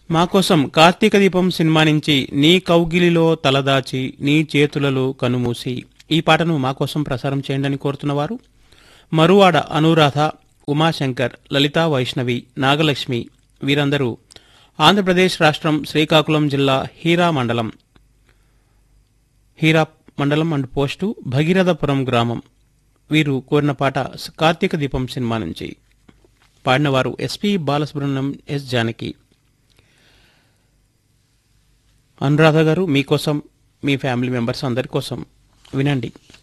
మా కోసం కార్తీక దీపం సినిమా నుంచి నీ కౌగిలిలో తలదాచి నీ చేతులలో కనుమూసి ఈ పాటను మా కోసం ప్రసారం చేయండి అని కోరుతున్నవారు మరువాడ అనురాధ ఉమాశంకర్ లలితా వైష్ణవి నాగలక్ష్మి వీరందరూ ఆంధ్రప్రదేశ్ రాష్ట్రం శ్రీకాకుళం జిల్లా హీరా మండలం హీరా మండలం అండ్ పోస్టు భగీరథపురం గ్రామం వీరు కోరిన పాట కార్తీక దీపం సినిమా నుంచి పాడినవారు ఎస్పి బాలసుబ్రహ్మణ్యం ఎస్ జానకి అనురాధ గారు మీకోసం మీ ఫ్యామిలీ మెంబర్స్ అందరి కోసం వినండి